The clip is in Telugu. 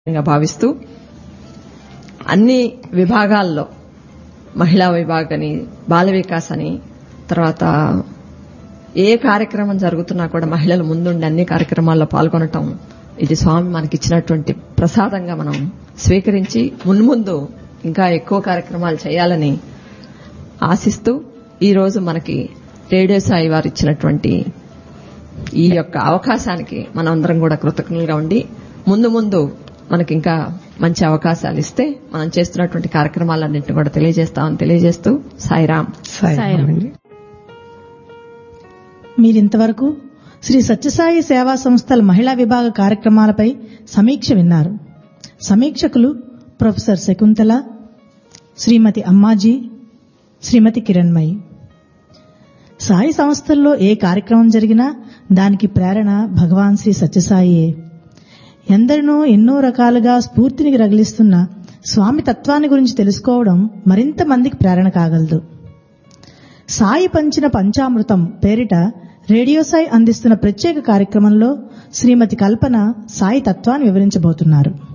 గా భావిస్తూ అన్ని విభాగాల్లో మహిళా విభాగని బాల వికాస్ అని తర్వాత ఏ కార్యక్రమం జరుగుతున్నా కూడా మహిళలు ముందుండి అన్ని కార్యక్రమాల్లో పాల్గొనటం ఇది స్వామి మనకిచ్చినటువంటి ప్రసాదంగా మనం స్వీకరించి మున్ముందు ఇంకా ఎక్కువ కార్యక్రమాలు చేయాలని ఆశిస్తూ ఈ రోజు మనకి రేడియో సాయి వారు ఇచ్చినటువంటి ఈ యొక్క అవకాశానికి మనందరం కూడా కృతజ్ఞులుగా ఉండి ముందు ముందు మనకి ఇంకా మంచి అవకాశాలు ఇస్తే మనం చేస్తున్నటువంటి కార్యక్రమాలన్నింటినీ కూడా తెలియజేస్తామని తెలియజేస్తూ సాయిరామ్ సాయిరామ్ అండి మీరింతవరకు శ్రీ సత్యసాయి సేవా సంస్థల మహిళా విభాగ కార్యక్రమాలపై సమీక్ష విన్నారు సమీక్షకులు ప్రొఫెసర్ శకుంతల శ్రీమతి అమ్మాజీ శ్రీమతి కిరణ్మయి సాయి సంస్థల్లో ఏ కార్యక్రమం జరిగినా దానికి ప్రేరణ భగవాన్ శ్రీ సత్యసాయియే ఎందరినో ఎన్నో రకాలుగా స్ఫూర్తిని రగిలిస్తున్న స్వామి తత్వాన్ని గురించి తెలుసుకోవడం మరింత మందికి ప్రేరణ కాగలదు సాయి పంచిన పంచామృతం పేరిట రేడియో సాయి అందిస్తున్న ప్రత్యేక కార్యక్రమంలో శ్రీమతి కల్పన సాయి తత్వాన్ని వివరించబోతున్నారు